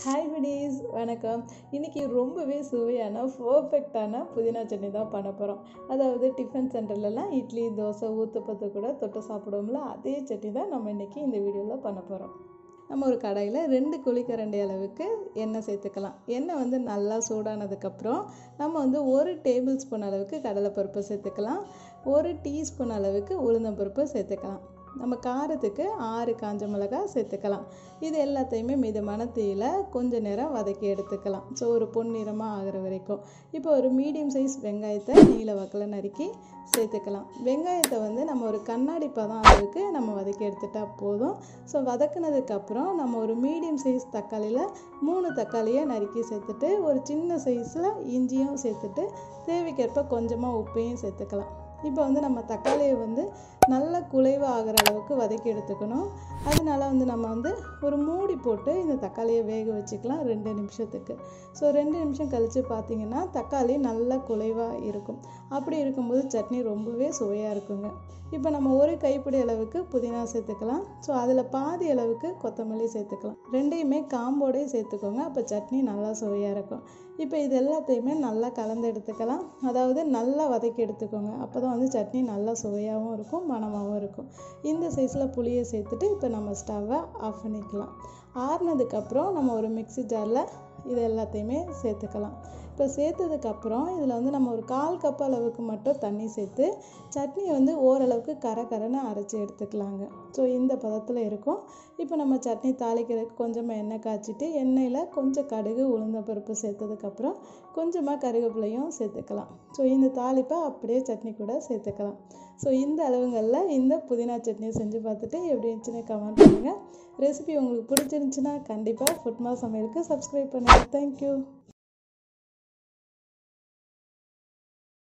hi விடீஸ் வணக்கம் இன்றைக்கி ரொம்பவே சுவையான பர்ஃபெக்டான புதினா சட்னி தான் பண்ண போகிறோம் அதாவது டிஃபன் சென்டர்லலாம் இட்லி தோசை ஊத்தப்பத்து கூட தொட்டு சாப்பிடுவோம்ல அதே சட்னி தான் நம்ம இன்றைக்கி இந்த வீடியோவில் பண்ண போகிறோம் நம்ம ஒரு கடாயில் ரெண்டு குழிக்கரண்டி அளவுக்கு எண்ணெய் சேர்த்துக்கலாம் எண்ணெய் வந்து நல்லா சூடானதுக்கப்புறம் நம்ம வந்து ஒரு டேபிள் ஸ்பூன் அளவுக்கு கடலைப்பருப்பு சேர்த்துக்கலாம் ஒரு டீஸ்பூன் அளவுக்கு உளுந்தம்பருப்பு சேர்த்துக்கலாம் நம்ம காரத்துக்கு ஆறு காஞ்ச மிளகாய் சேர்த்துக்கலாம் இது எல்லாத்தையுமே மிதமான தீயில் கொஞ்ச நேரம் வதக்கி எடுத்துக்கலாம் ஸோ ஒரு பொன்னிறமாக ஆகிற வரைக்கும் இப்போ ஒரு மீடியம் சைஸ் வெங்காயத்தை நீல வாக்கில் நறுக்கி சேர்த்துக்கலாம் வெங்காயத்தை வந்து நம்ம ஒரு கண்ணாடி பதம் அளவுக்கு நம்ம வதக்கி எடுத்துட்டா போதும் ஸோ வதக்குனதுக்கப்புறம் நம்ம ஒரு மீடியம் சைஸ் தக்காளியில் மூணு தக்காளியை நறுக்கி சேர்த்துட்டு ஒரு சின்ன சைஸில் இஞ்சியும் சேர்த்துட்டு தேவைக்கேற்ப கொஞ்சமாக உப்பையும் சேர்த்துக்கலாம் இப்போ வந்து நம்ம தக்காளியை வந்து நல்லா குலைவாக ஆகிற அளவுக்கு வதக்கி எடுத்துக்கணும் அதனால வந்து நம்ம வந்து ஒரு மூடி போட்டு இந்த தக்காளியை வேக வச்சுக்கலாம் ரெண்டு நிமிஷத்துக்கு ஸோ ரெண்டு நிமிஷம் கழித்து பார்த்தீங்கன்னா தக்காளி நல்லா குலைவாக இருக்கும் அப்படி இருக்கும்போது சட்னி ரொம்பவே சுவையாக இருக்குங்க இப்போ நம்ம ஒரு கைப்பிடி அளவுக்கு புதினா சேர்த்துக்கலாம் ஸோ அதில் பாதி அளவுக்கு கொத்தமல்லி சேர்த்துக்கலாம் ரெண்டையுமே காம்போடே சேர்த்துக்கோங்க அப்போ சட்னி நல்லா சுவையாக இருக்கும் இப்போ இது எல்லாத்தையுமே நல்லா கலந்து எடுத்துக்கலாம் அதாவது நல்லா வதக்கி எடுத்துக்கோங்க அப்போ தான் வந்து சட்னி நல்லா சுவையாகவும் இருக்கும் மணமாகவும் இருக்கும் இந்த சைஸில் புளியை சேர்த்துட்டு இப்போ நம்ம ஸ்டவ்வை ஆஃப் பண்ணிக்கலாம் ஆறுனதுக்கப்புறம் நம்ம ஒரு மிக்சி ஜாரில் இது எல்லாத்தையுமே சேர்த்துக்கலாம் இப்போ சேர்த்ததுக்கப்புறம் இதில் வந்து நம்ம ஒரு கால் கப் அளவுக்கு மட்டும் தண்ணி சேர்த்து சட்னியை வந்து ஓரளவுக்கு கரை கரைன்னு அரைச்சி எடுத்துக்கலாங்க ஸோ இந்த பதத்தில் இருக்கும் இப்போ நம்ம சட்னி தாளிக்கிறதுக்கு கொஞ்சமாக எண்ணெய் காய்ச்சிட்டு எண்ணெயில் கொஞ்சம் கடுகு உளுந்த பருப்பு சேர்த்ததுக்கப்புறம் கொஞ்சமாக கருவேப்பிலையும் சேர்த்துக்கலாம் ஸோ இந்த தாளிப்பை அப்படியே சட்னி கூட சேர்த்துக்கலாம் ஸோ இந்த அளவுங்களில் இந்த புதினா சட்னியை செஞ்சு பார்த்துட்டு எப்படி இருந்துச்சுன்னு கமெண்ட் பண்ணுங்கள் ரெசிபி உங்களுக்கு பிடிச்சிருந்துச்சுன்னா கண்டிப்பாக ஃபுட்மா சமையலுக்கு சப்ஸ்கிரைப் பண்ணுங்கள் தேங்க்யூ